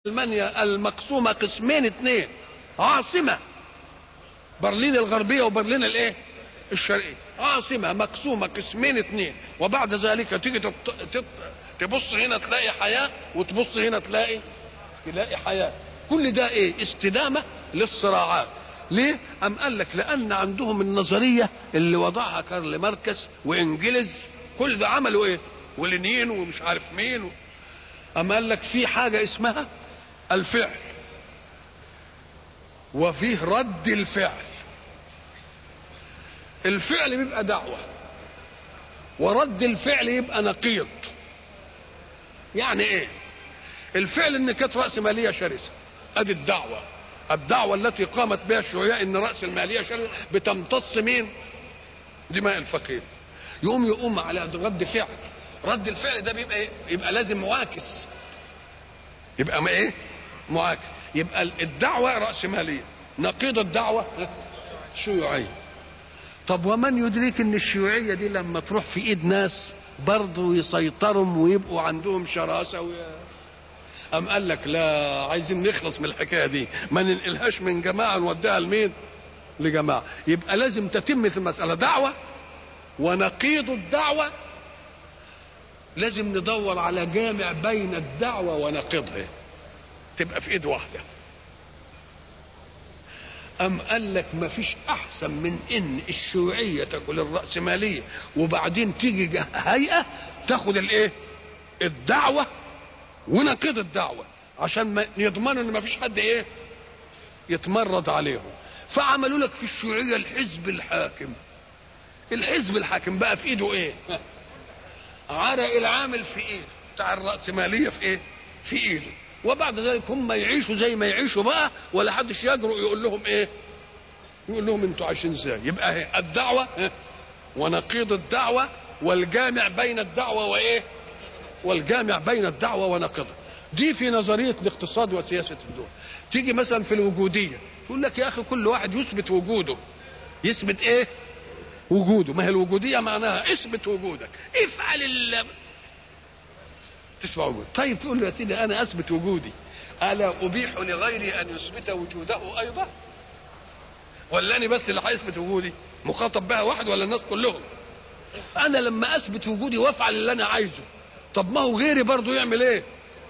المانيا المقسومه قسمين اثنين عاصمه برلين الغربيه وبرلين الايه الشرقيه عاصمه مقسومه قسمين اثنين وبعد ذلك تيجي تط... تط... تبص هنا تلاقي حياه وتبص هنا تلاقي تلاقي حياه كل ده ايه استدامه للصراعات ليه ام قال لك لان عندهم النظريه اللي وضعها كارل ماركس وانجلز كل ده عملوا ايه ولينين ومش عارف مين و... أما قال لك في حاجة اسمها الفعل وفيه رد الفعل الفعل بيبقى دعوة ورد الفعل يبقى نقيض يعني ايه الفعل ان كانت رأس مالية شرسة ادي الدعوة الدعوة التي قامت بها الشيوعية ان رأس المالية شرسة بتمتص مين دماء الفقير يقوم يقوم على رد فعل رد الفعل ده بيبقى ايه يبقى لازم معاكس يبقى ما ايه معاكس يبقى الدعوة رأسمالية نقيض الدعوة شيوعية طب ومن يدرك ان الشيوعية دي لما تروح في ايد ناس برضه يسيطروا ويبقوا عندهم شراسة وي... أم قال لك لا عايزين نخلص من الحكاية دي ما ننقلهاش من جماعة نوديها لمين لجماعة يبقى لازم تتم في المسألة دعوة ونقيض الدعوة لازم ندور على جامع بين الدعوة ونقيضها تبقى في ايد واحدة أم قال لك ما فيش أحسن من إن الشيوعية تاكل الرأسمالية وبعدين تيجي هيئة تاخد الإيه؟ الدعوة ونقيض الدعوة عشان ما يضمنوا إن ما فيش حد إيه؟ يتمرد عليهم فعملوا لك في الشيوعية الحزب الحاكم الحزب الحاكم بقى في إيده إيه؟ عرق العامل في ايده بتاع الرأسمالية في ايه في ايده وبعد ذلك هم يعيشوا زي ما يعيشوا بقى ولا حدش يجرؤ يقول لهم ايه يقول لهم انتوا عايشين ازاي يبقى هي الدعوة ونقيض الدعوة والجامع بين الدعوة وايه والجامع بين الدعوة ونقيضها دي في نظرية الاقتصاد وسياسة الدول تيجي مثلا في الوجودية يقول لك يا اخي كل واحد يثبت وجوده يثبت ايه وجوده ما هي الوجوديه معناها اثبت وجودك افعل ال تسمع وجود طيب تقول له يا سيدي انا اثبت وجودي الا ابيح لغيري ان يثبت وجوده ايضا ولا انا بس اللي هيثبت وجودي مخاطب بها واحد ولا الناس كلهم انا لما اثبت وجودي وافعل اللي انا عايزه طب ما هو غيري برضه يعمل ايه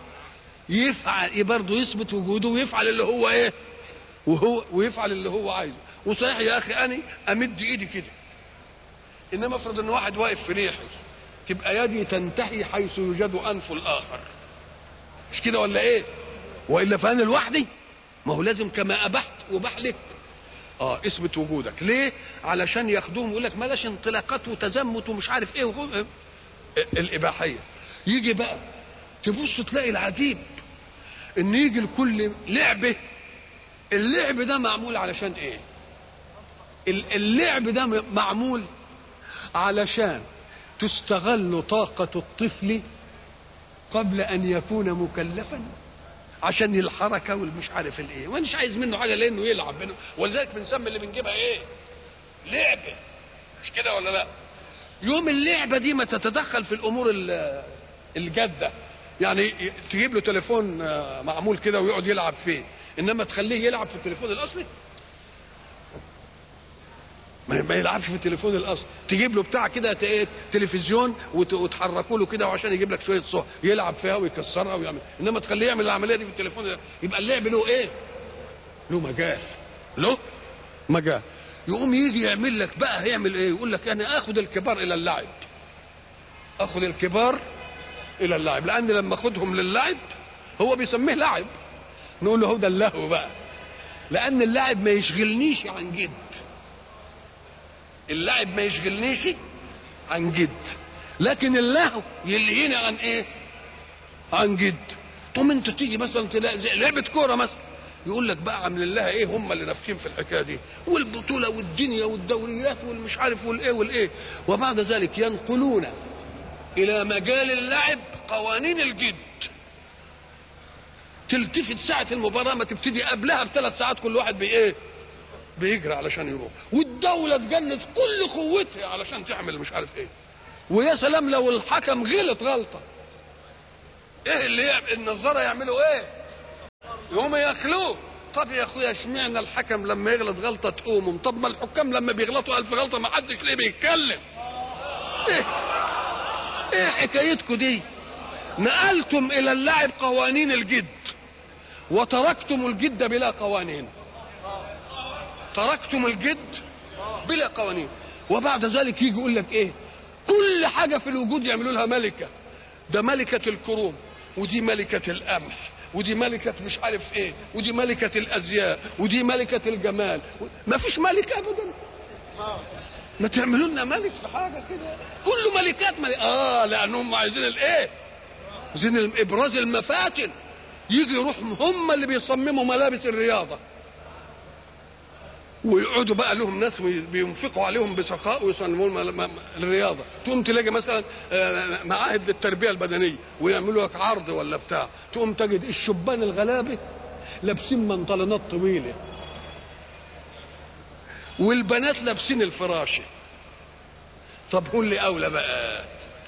يفعل برضه يثبت وجوده ويفعل اللي هو ايه وهو ويفعل اللي هو عايزه وصحيح يا اخي انا امد ايدي كده انما افرض ان واحد واقف في ريحي تبقى يدي تنتهي حيث يوجد انف الاخر مش كده ولا ايه والا فانا لوحدي ما هو لازم كما ابحت وبح لك اه اثبت وجودك ليه علشان ياخدوهم يقول لك بلاش انطلاقات وتزمت ومش عارف ايه وخو... الاباحيه يجي بقى تبص تلاقي العجيب ان يجي لكل لعبه اللعب ده معمول علشان ايه اللعب ده معمول علشان تستغل طاقة الطفل قبل أن يكون مكلفا عشان الحركة والمش عارف الايه ومش عايز منه حاجة لأنه يلعب منه ولذلك بنسمي اللي بنجيبها ايه لعبة مش كده ولا لا يوم اللعبة دي ما تتدخل في الأمور الجادة يعني تجيب له تليفون معمول كده ويقعد يلعب فيه إنما تخليه يلعب في التليفون الأصلي ما يلعبش في التليفون الاصلي تجيب له بتاع كده تلفزيون وتحركوا له كده وعشان يجيب لك شويه صور يلعب فيها ويكسرها ويعمل انما تخليه يعمل العمليه دي في التليفون يبقى اللعب له ايه له مجال له مجال يقوم يجي يعمل لك بقى هيعمل ايه يقول لك انا اخذ الكبار الى اللعب اخذ الكبار الى اللعب لان لما اخذهم للعب هو بيسميه لعب نقول له هو ده اللهو بقى لان اللعب ما يشغلنيش عن جد اللعب ما يشغلنيش عن جد لكن اللهو يلهيني عن ايه عن جد تقوم انت تيجي مثلا تلاقي زي لعبه كوره مثلا يقول لك بقى عامل لها ايه هم اللي نافخين في الحكايه دي والبطوله والدنيا والدوريات والمش عارف والايه والايه وبعد ذلك ينقلون الى مجال اللعب قوانين الجد تلتفت ساعه المباراه ما تبتدي قبلها بثلاث ساعات كل واحد بايه بيجري علشان يروح والدولة تجند كل قوتها علشان تعمل مش عارف ايه ويا سلام لو الحكم غلط غلطة ايه اللي يعمل النظارة يعملوا ايه ما يخلوه طب يا اخويا اشمعنى الحكم لما يغلط غلطه تقومهم طب ما الحكام لما بيغلطوا الف غلطه ما حدش ليه بيتكلم ايه ايه حكايتكم دي نقلتم الى اللعب قوانين الجد وتركتم الجد بلا قوانين تركتم الجد بلا قوانين وبعد ذلك يجي يقول لك ايه كل حاجه في الوجود يعملوا لها ملكه ده ملكه الكروم ودي ملكه القمح ودي ملكة مش عارف ايه ودي ملكة الازياء ودي ملكة الجمال ما فيش ملك ابدا ما تعملوا لنا ملك في حاجة كده كله ملكات ملك اه لانهم عايزين الايه عايزين ابراز المفاتن يجي يروح هم اللي بيصمموا ملابس الرياضة ويقعدوا بقى لهم ناس بينفقوا عليهم بسخاء ويصنموا الرياضه تقوم تلاقي مثلا معاهد للتربيه البدنيه ويعملوا لك عرض ولا بتاع تقوم تجد الشبان الغلابه لابسين منطلونات طويله والبنات لابسين الفراشه طب قول لي اولى بقى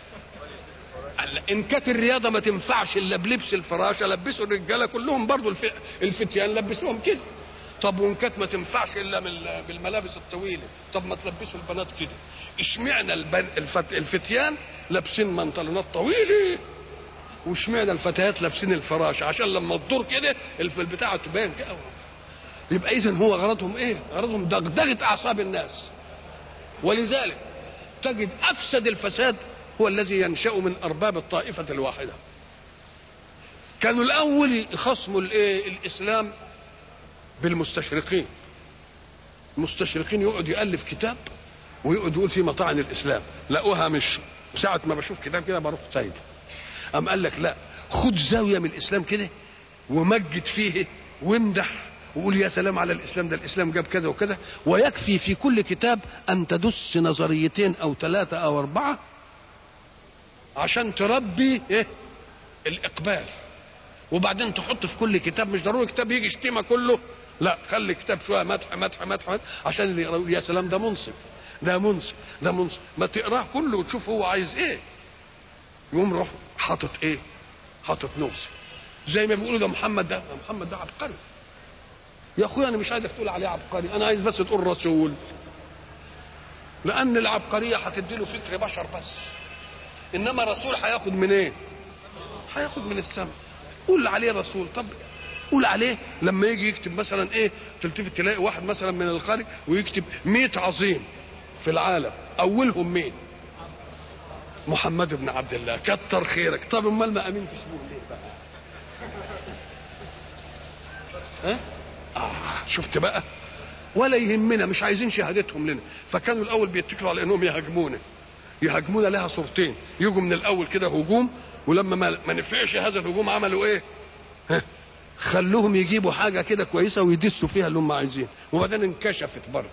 ان كانت الرياضه ما تنفعش الا بلبس الفراشه لبسوا الرجاله كلهم برضو الفتيان لبسوهم كده طب وان كانت ما تنفعش الا بالملابس الطويله طب ما تلبسوا البنات كده اشمعنى البن... الفت... الفتيان لابسين منطلونات طويله واشمعنى الفتيات لابسين الفراشه عشان لما تدور كده البتاعه تبان كده يبقى اذا هو غرضهم ايه غرضهم دغدغه اعصاب الناس ولذلك تجد افسد الفساد هو الذي ينشا من ارباب الطائفه الواحده كانوا الاول يخصموا الايه الاسلام بالمستشرقين المستشرقين يقعد يالف كتاب ويقعد يقول فيه مطاعن الاسلام لقوها مش ساعه ما بشوف كتاب كده بروح سايبه قام قال لك لا خد زاويه من الاسلام كده ومجد فيه وامدح وقول يا سلام على الاسلام ده الاسلام جاب كذا وكذا ويكفي في كل كتاب ان تدس نظريتين او ثلاثه او اربعه عشان تربي ايه الاقبال وبعدين تحط في كل كتاب مش ضروري كتاب يجي شتيمه كله لا خلي كتاب شويه مدح مدح مدح, مدح عشان اللي يقول يا سلام ده منصف ده منصف ده منصف ما تقراه كله وتشوف هو عايز ايه يقوم روح حاطط ايه حاطط نوصي زي ما بيقولوا ده محمد ده محمد ده عبقري يا اخويا انا مش عايزك تقول عليه عبقري انا عايز بس تقول رسول لان العبقريه هتدي له فكر بشر بس انما رسول هياخد من ايه هياخد من السماء قول عليه رسول طب قول عليه لما يجي يكتب مثلا ايه تلتفت تلاقي واحد مثلا من الخارج ويكتب مئة عظيم في العالم اولهم مين محمد بن عبد الله كتر خيرك طب امال ما امين في اسمه ليه بقى ها آه شفت بقى ولا يهمنا مش عايزين شهادتهم لنا فكانوا الاول بيتكلوا على انهم يهاجمونا يهاجمونا لها صورتين يجوا من الاول كده هجوم ولما ما, ما نفعش هذا الهجوم عملوا ايه ها خلوهم يجيبوا حاجه كده كويسه ويدسوا فيها اللي هم عايزين وبعدين انكشفت برضه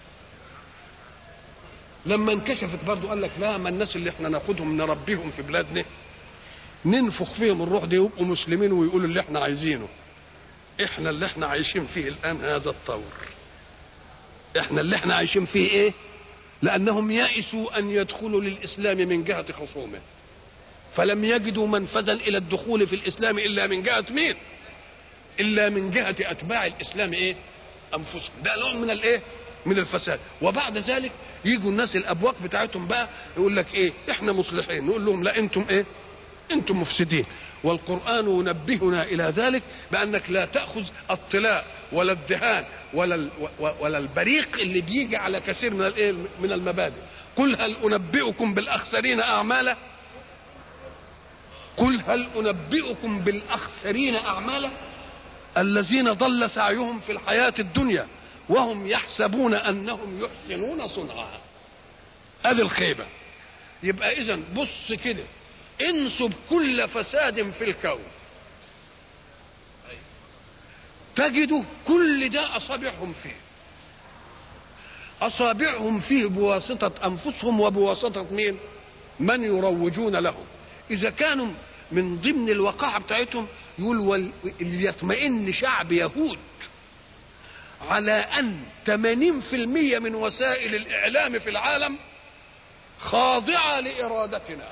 لما انكشفت برضه قال لك لا ما الناس اللي احنا ناخدهم نربيهم في بلادنا ننفخ فيهم الروح دي يبقوا مسلمين ويقولوا اللي احنا عايزينه احنا اللي احنا عايشين فيه الان هذا الطور احنا اللي احنا عايشين فيه ايه لانهم يئسوا ان يدخلوا للاسلام من جهه خصومه فلم يجدوا منفذا الى الدخول في الاسلام الا من جهه مين الا من جهه اتباع الاسلام ايه انفسهم ده نوع من الايه من الفساد وبعد ذلك يجوا الناس الابواق بتاعتهم بقى يقول لك ايه احنا مصلحين نقول لهم لا انتم ايه انتم مفسدين والقران ينبهنا الى ذلك بانك لا تاخذ الطلاء ولا الدهان ولا ولا البريق اللي بيجي على كثير من الايه من المبادئ قل هل انبئكم بالاخسرين اعمالا قل هل انبئكم بالاخسرين اعمالا الذين ضل سعيهم في الحياه الدنيا وهم يحسبون انهم يحسنون صنعا هذه الخيبه يبقى اذا بص كده انسب كل فساد في الكون تجد كل ده اصابعهم فيه اصابعهم فيه بواسطه انفسهم وبواسطه مين من يروجون لهم اذا كانوا من ضمن الوقاحه بتاعتهم يقول ليطمئن شعب يهود على ان 80% من وسائل الاعلام في العالم خاضعه لارادتنا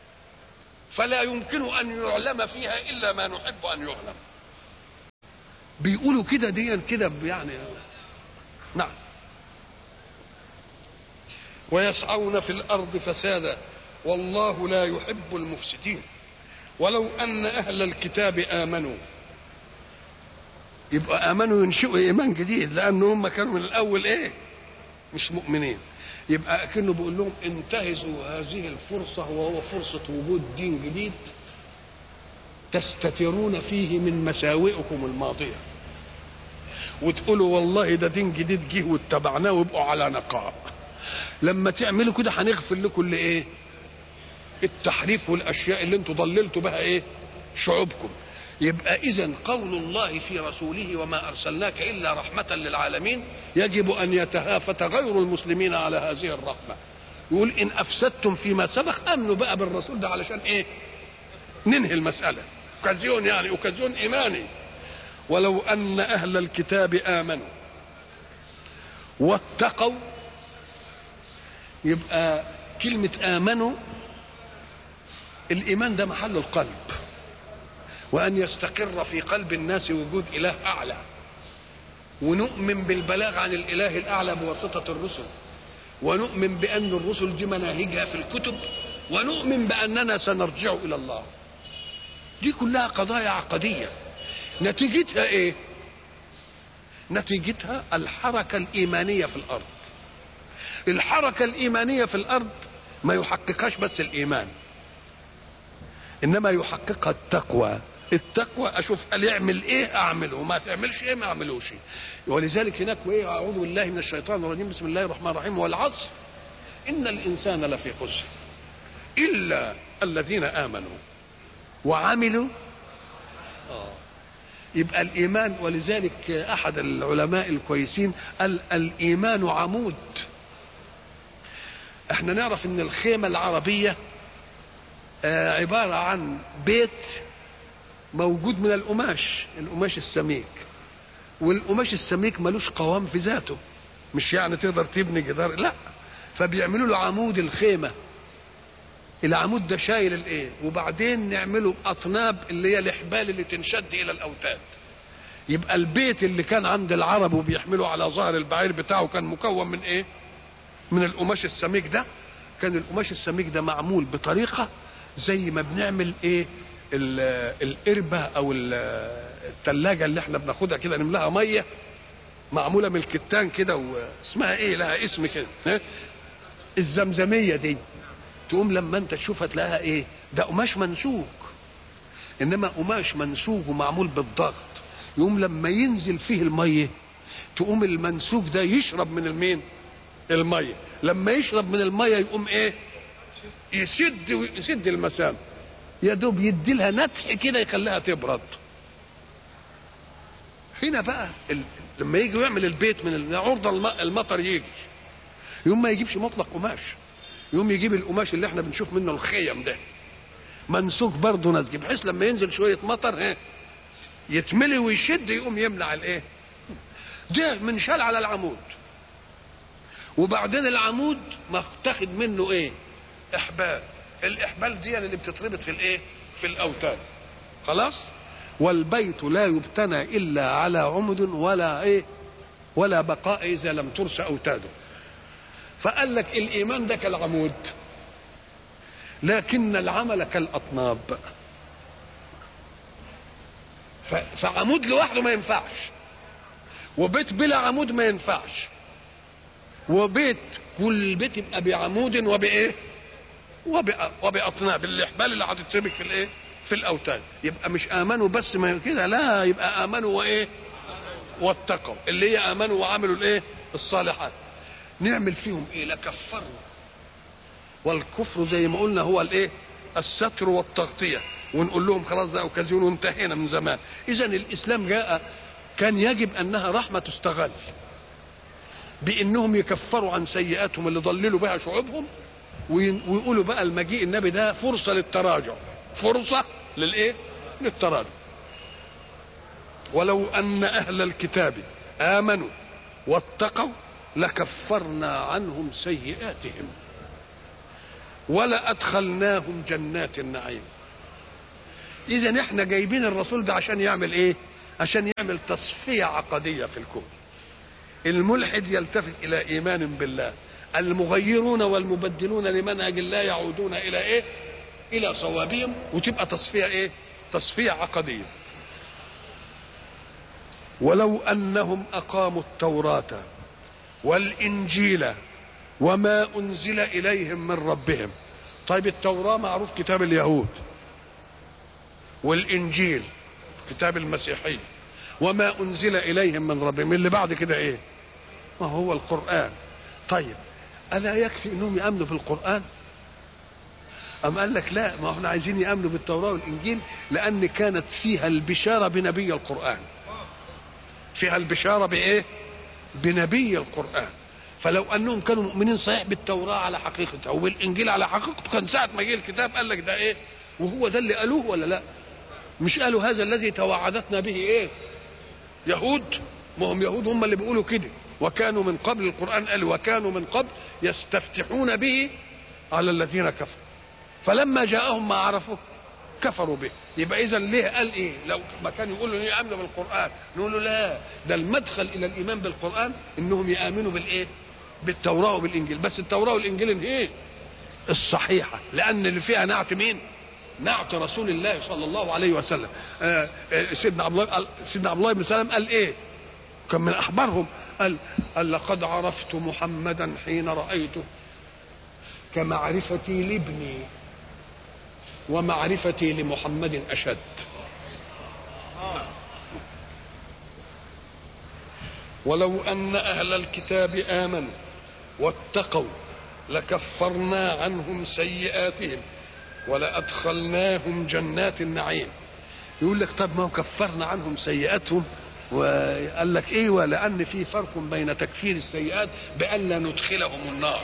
فلا يمكن ان يعلم فيها الا ما نحب ان يعلم بيقولوا كده دي كده يعني نعم ويسعون في الارض فسادا والله لا يحب المفسدين ولو ان اهل الكتاب امنوا يبقى امنوا ينشئوا ايمان جديد لان هم كانوا من الاول ايه مش مؤمنين يبقى كأنه بيقول لهم انتهزوا هذه الفرصة وهو فرصة وجود دين جديد تستترون فيه من مساوئكم الماضية وتقولوا والله ده دين جديد جه واتبعناه وابقوا على نقاء لما تعملوا كده هنغفر لكم اللي ايه التحريف والاشياء اللي انتوا ضللتوا بها ايه شعوبكم يبقى اذا قول الله في رسوله وما ارسلناك الا رحمه للعالمين يجب ان يتهافت غير المسلمين على هذه الرحمه يقول ان افسدتم فيما سبق امنوا بقى بالرسول ده علشان ايه ننهي المساله اوكازيون يعني اوكازيون ايماني ولو ان اهل الكتاب امنوا واتقوا يبقى كلمه امنوا الايمان ده محل القلب وأن يستقر في قلب الناس وجود إله أعلى ونؤمن بالبلاغ عن الإله الأعلى بواسطة الرسل ونؤمن بأن الرسل دي مناهجها في الكتب ونؤمن بأننا سنرجع إلى الله دي كلها قضايا عقدية نتيجتها إيه نتيجتها الحركة الإيمانية في الأرض الحركة الإيمانية في الأرض ما يحققهاش بس الإيمان إنما يحققها التقوى التقوى اشوف قال يعمل ايه اعمله وما تعملش ايه ما اعملوش ولذلك هناك وايه اعوذ بالله من الشيطان الرجيم بسم الله الرحمن الرحيم والعصر ان الانسان لفي خسر الا الذين امنوا وعملوا آه. يبقى الايمان ولذلك احد العلماء الكويسين قال الايمان عمود احنا نعرف ان الخيمه العربيه آه عباره عن بيت موجود من القماش القماش السميك والقماش السميك ملوش قوام في ذاته مش يعني تقدر تبني جدار لا فبيعملوا له عمود الخيمه العمود ده شايل الايه وبعدين نعمله اطناب اللي هي الحبال اللي تنشد الى الاوتاد يبقى البيت اللي كان عند العرب وبيحملوا على ظهر البعير بتاعه كان مكون من ايه من القماش السميك ده كان القماش السميك ده معمول بطريقه زي ما بنعمل ايه القربة او الثلاجة اللي احنا بناخدها كده نملاها مية معمولة من الكتان كده واسمها ايه لها اسم كده الزمزمية دي تقوم لما انت تشوفها تلاقيها ايه ده قماش منسوج انما قماش منسوج ومعمول بالضغط يقوم لما ينزل فيه المية تقوم المنسوج ده يشرب من المين المية لما يشرب من المية يقوم ايه يسد يسد المسام يا دوب يدي لها نتح كده يخليها تبرد هنا بقى ال... لما يجي يعمل البيت من عرض الم... المطر يجي يوم ما يجيبش مطلق قماش يوم يجيب القماش اللي احنا بنشوف منه الخيم ده منسوج برضه نسج بحيث لما ينزل شويه مطر ها يتملي ويشد يقوم يمنع الايه ده منشال على العمود وبعدين العمود متاخد منه ايه احبال الاحبال دي اللي بتتربط في الايه في الاوتاد خلاص والبيت لا يبتنى الا على عمد ولا ايه ولا بقاء اذا لم ترس اوتاده فقال لك الايمان ده كالعمود لكن العمل كالاطناب فعمود لوحده ما ينفعش وبيت بلا عمود ما ينفعش وبيت كل بيت يبقى بعمود وبايه وباطناب الاحبال اللي هتتسبك في الايه في الاوتاد يبقى مش امنوا بس ما كده لا يبقى امنوا وايه واتقوا اللي هي امنوا وعملوا الايه الصالحات نعمل فيهم ايه لكفرنا والكفر زي ما قلنا هو الايه الستر والتغطيه ونقول لهم خلاص ده اوكازيون وانتهينا من زمان اذا الاسلام جاء كان يجب انها رحمه تستغل بانهم يكفروا عن سيئاتهم اللي ضللوا بها شعوبهم ويقولوا بقى المجيء النبي ده فرصه للتراجع فرصه للايه للتراجع ولو ان اهل الكتاب امنوا واتقوا لكفرنا عنهم سيئاتهم ولادخلناهم جنات النعيم اذا احنا جايبين الرسول ده عشان يعمل ايه عشان يعمل تعمل تصفيه عقديه في الكون الملحد يلتفت الى ايمان بالله المغيرون والمبدلون لمنهج الله يعودون الى ايه الى صوابهم وتبقى تصفيه ايه تصفيه عقديه ولو انهم اقاموا التوراه والانجيل وما انزل اليهم من ربهم طيب التوراه معروف كتاب اليهود والانجيل كتاب المسيحيه وما انزل اليهم من ربهم اللي بعد كده ايه ما هو القران طيب الا يكفي انهم يامنوا بالقران أم قال لك لا ما احنا عايزين يامنوا بالتوراه والانجيل لان كانت فيها البشاره بنبي القران فيها البشاره بايه بنبي القران فلو انهم كانوا مؤمنين صحيح بالتوراه على حقيقتها وبالانجيل على حقيقته كان ساعه ما جه الكتاب قال لك ده ايه وهو ده اللي قالوه ولا لا مش قالوا هذا الذي توعدتنا به ايه يهود ما هم يهود هم اللي بيقولوا كده وكانوا من قبل القران قال وكانوا من قبل يستفتحون به على الذين كفروا فلما جاءهم ما عرفوا كفروا به يبقى اذا ليه قال ايه لو ما كان يقولوا ليه امنوا بالقران نقول له لا ده المدخل الى الايمان بالقران انهم يامنوا بالايه بالتوراه وبالانجيل بس التوراه والانجيل ايه الصحيحه لان اللي فيها نعت مين نعت رسول الله صلى الله عليه وسلم آه آه سيدنا عبد الله سيدنا عبد الله بن سلام قال ايه كان من اخبارهم قال, قال لقد عرفت محمدا حين رايته كمعرفتي لابني ومعرفتي لمحمد اشد ولو ان اهل الكتاب امنوا واتقوا لكفرنا عنهم سيئاتهم ولادخلناهم جنات النعيم يقول لك طب ما هو كفرنا عنهم سيئاتهم وقال لك ايوه لان في فرق بين تكفير السيئات بألا ندخلهم النار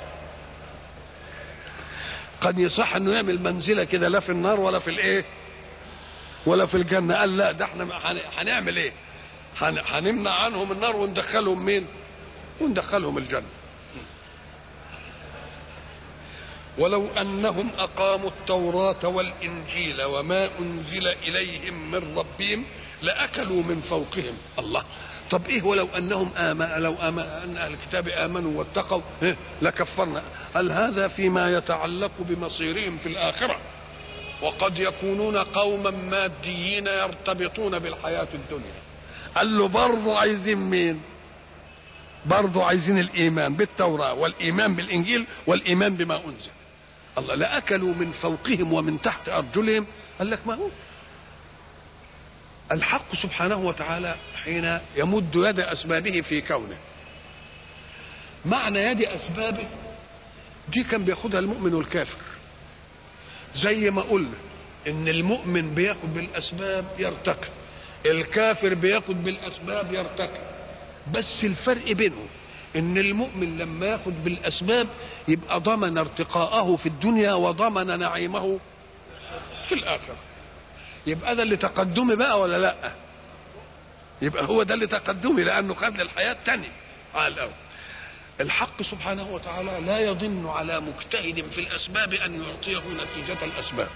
قد يصح انه يعمل منزله كده لا في النار ولا في الايه ولا في الجنه قال لا ده احنا هنعمل ايه هنمنع عنهم النار وندخلهم مين وندخلهم الجنه ولو انهم اقاموا التوراه والانجيل وما انزل اليهم من ربهم لاكلوا من فوقهم الله طب ايه ولو انهم آمن لو آمن ان اهل الكتاب امنوا واتقوا إيه؟ لكفرنا هل هذا فيما يتعلق بمصيرهم في الاخره وقد يكونون قوما ماديين يرتبطون بالحياه الدنيا قال له برضه عايزين مين برضه عايزين الايمان بالتوراه والايمان بالانجيل والايمان بما انزل الله لاكلوا من فوقهم ومن تحت ارجلهم قال لك ما هو الحق سبحانه وتعالى حين يمد يد اسبابه في كونه معنى يد اسبابه دي كان بياخدها المؤمن والكافر زي ما قلنا ان المؤمن بياخد بالاسباب يرتقي الكافر بياخد بالاسباب يرتقي بس الفرق بينهم ان المؤمن لما ياخد بالاسباب يبقى ضمن ارتقاءه في الدنيا وضمن نعيمه في الاخره يبقى ده اللي تقدمي بقى ولا لا يبقى هو ده اللي تقدمي لانه خد للحياه الثانيه على الاول الحق سبحانه وتعالى لا يظن على مجتهد في الاسباب ان يعطيه نتيجه الاسباب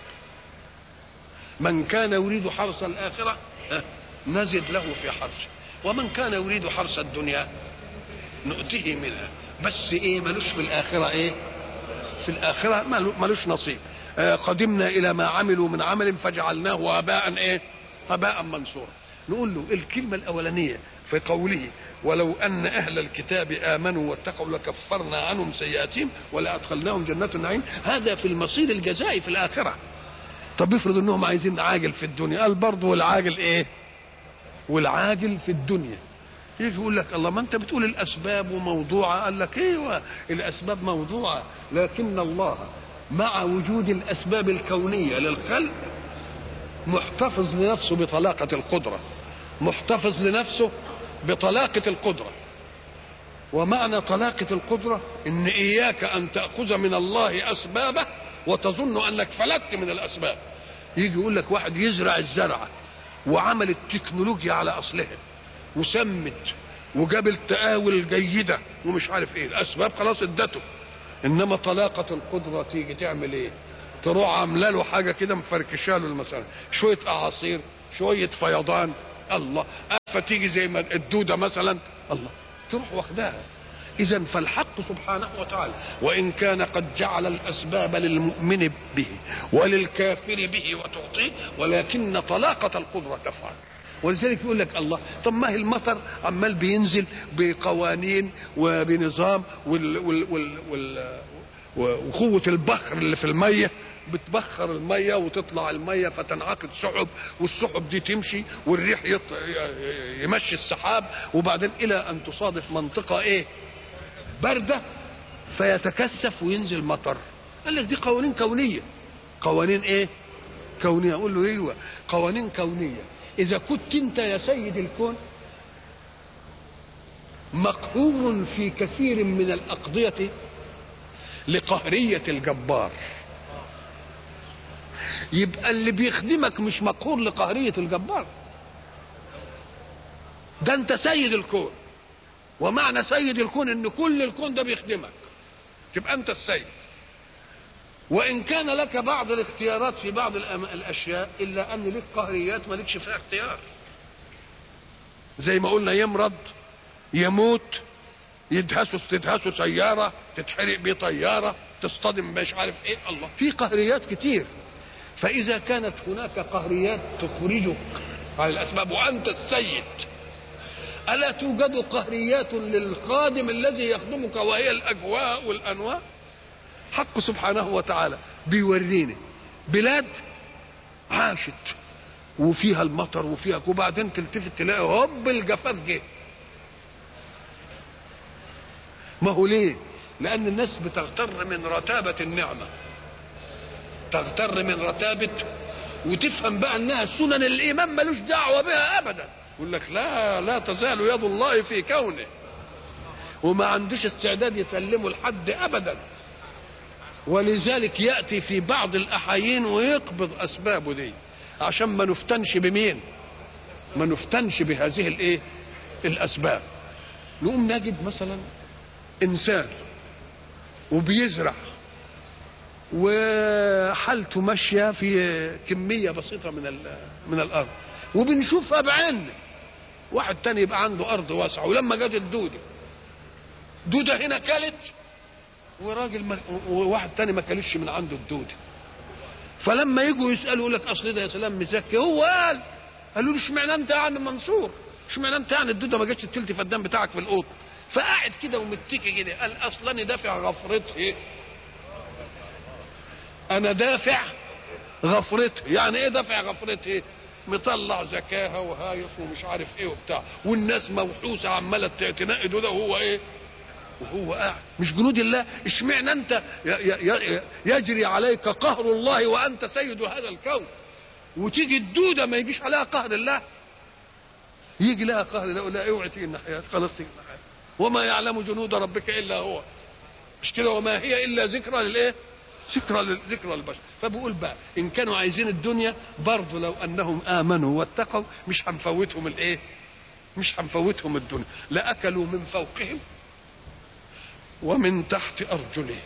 من كان يريد حرث الاخره نزد له في حرثه ومن كان يريد حرث الدنيا نؤتيه منها بس ايه ملوش في الاخره ايه في الاخره ملوش نصيب قدمنا الى ما عملوا من عمل فجعلناه هباء ايه هباء منصورا نقول له الكلمه الاولانيه في قوله ولو ان اهل الكتاب امنوا واتقوا لكفرنا عنهم سيئاتهم ولادخلناهم جنات النعيم هذا في المصير الجزائي في الاخره طب افرض انهم عايزين عاجل في الدنيا قال برضه والعاجل ايه والعاجل في الدنيا يجي يقول لك الله ما انت بتقول الاسباب موضوعه قال لك ايوه الاسباب موضوعه لكن الله مع وجود الاسباب الكونيه للخلق محتفظ لنفسه بطلاقه القدره محتفظ لنفسه بطلاقه القدره ومعنى طلاقه القدره ان اياك ان تاخذ من الله اسبابه وتظن انك فلت من الاسباب يجي يقول لك واحد يزرع الزرعه وعمل التكنولوجيا على اصلها وسمت وجاب التقاول الجيده ومش عارف ايه الاسباب خلاص ادته انما طلاقه القدره تيجي تعمل ايه تروح عامله له حاجه كده مفركشه له المساله شويه اعاصير شويه فيضان الله آفة تيجي زي ما الدودة مثلا الله تروح واخداها إذا فالحق سبحانه وتعالى وإن كان قد جعل الأسباب للمؤمن به وللكافر به وتعطيه ولكن طلاقة القدرة تفعل ولذلك يقول لك الله طب ما هي المطر عمال بينزل بقوانين وبنظام وال وال وال وال وقوة البخر اللي في المية بتبخر المية وتطلع المية فتنعقد سحب والسحب دي تمشي والريح يط... يمشي السحاب وبعدين إلى أن تصادف منطقة إيه باردة فيتكثف وينزل مطر قال لك دي قوانين كونية قوانين إيه كونية أقول له أيوة قوانين كونية إذا كنت أنت يا سيد الكون مقهور في كثير من الأقضية لقهرية الجبار يبقى اللي بيخدمك مش مقهور لقهرية الجبار ده انت سيد الكون ومعنى سيد الكون ان كل الكون ده بيخدمك تبقى انت السيد وان كان لك بعض الاختيارات في بعض الاشياء الا ان لك قهريات مالكش فيها اختيار زي ما قلنا يمرض يموت يدهسوا تدهسوا سياره تتحرق بيه طياره تصطدم مش عارف ايه الله في قهريات كتير فاذا كانت هناك قهريات تخرجك عن الاسباب وانت السيد الا توجد قهريات للخادم الذي يخدمك وهي الاجواء والانواع حق سبحانه وتعالى بيورينا بلاد عاشت وفيها المطر وفيها وبعدين تلتفت تلاقي هوب الجفاف جه ما هو ليه لان الناس بتغتر من رتابه النعمه تغتر من رتابه وتفهم بقى انها سنن الايمان ملوش دعوه بها ابدا يقول لك لا لا تزال يد الله في كونه وما عندوش استعداد يسلمه لحد ابدا ولذلك ياتي في بعض الاحايين ويقبض اسبابه دي عشان ما نفتنش بمين ما نفتنش بهذه الايه الاسباب نقوم نجد مثلا انسان وبيزرع وحالته ماشيه في كميه بسيطه من من الارض وبنشوفها بعيننا واحد تاني يبقى عنده ارض واسعه ولما جت الدوده دوده هنا كلت وراجل ما وواحد تاني ما كلش من عنده الدوده فلما يجوا يسالوا يقول لك اصل ده يا سلام مزكي هو قال قالوا له اشمعنى انت يا عم منصور اشمعنى انت يعني الدوده ما جاتش تلت فدان بتاعك في القوط فقاعد كده ومتكي كده قال اصلا انا دافع غفرته انا دافع غفرته يعني ايه دافع غفرته مطلع زكاها وهايص ومش عارف ايه وبتاع والناس موحوسه عماله تنقي ده وهو ايه وهو قاعد مش جنود الله اشمعنى انت يجري عليك قهر الله وانت سيد هذا الكون وتيجي الدوده ما يجيش عليها قهر الله يجي لها قهر الله لا اوعي تيجي الناحيه خلاص تيجي الناحيه وما يعلم جنود ربك الا هو مش كده وما هي الا ذكرى للايه ذكرى ذكرى للبشر فبقول بقى ان كانوا عايزين الدنيا برضه لو انهم امنوا واتقوا مش هنفوتهم الايه مش هنفوتهم الدنيا لاكلوا من فوقهم ومن تحت ارجلهم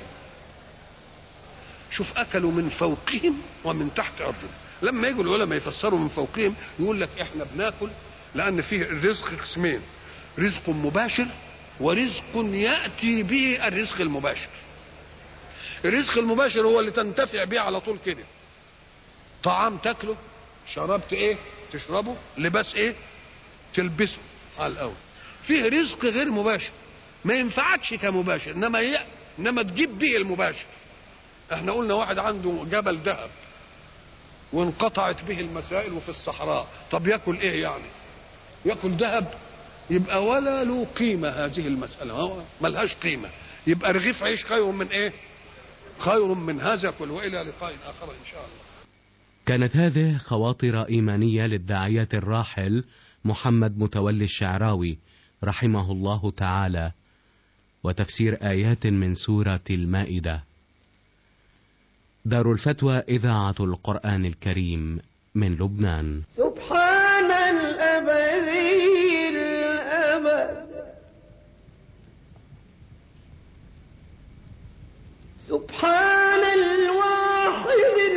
شوف اكلوا من فوقهم ومن تحت ارجلهم لما يجوا العلماء يفسروا من فوقهم يقول لك احنا بناكل لان فيه الرزق قسمين رزق مباشر ورزق ياتي به الرزق المباشر الرزق المباشر هو اللي تنتفع به على طول كده طعام تاكله شربت ايه تشربه لباس ايه تلبسه على الاول فيه رزق غير مباشر ما ينفعكش كمباشر انما ي... انما تجيب به المباشر احنا قلنا واحد عنده جبل ذهب وانقطعت به المسائل وفي الصحراء طب ياكل ايه يعني ياكل ذهب يبقى ولا له قيمة هذه المسألة ملهاش قيمة يبقى رغيف عيش خير من ايه خير من هذا كل والى لقاء اخر ان شاء الله كانت هذه خواطر ايمانيه للداعيه الراحل محمد متولي الشعراوي رحمه الله تعالى وتفسير ايات من سوره المائده دار الفتوى اذاعه القران الكريم من لبنان سبحان الأبدي الأبد سبحان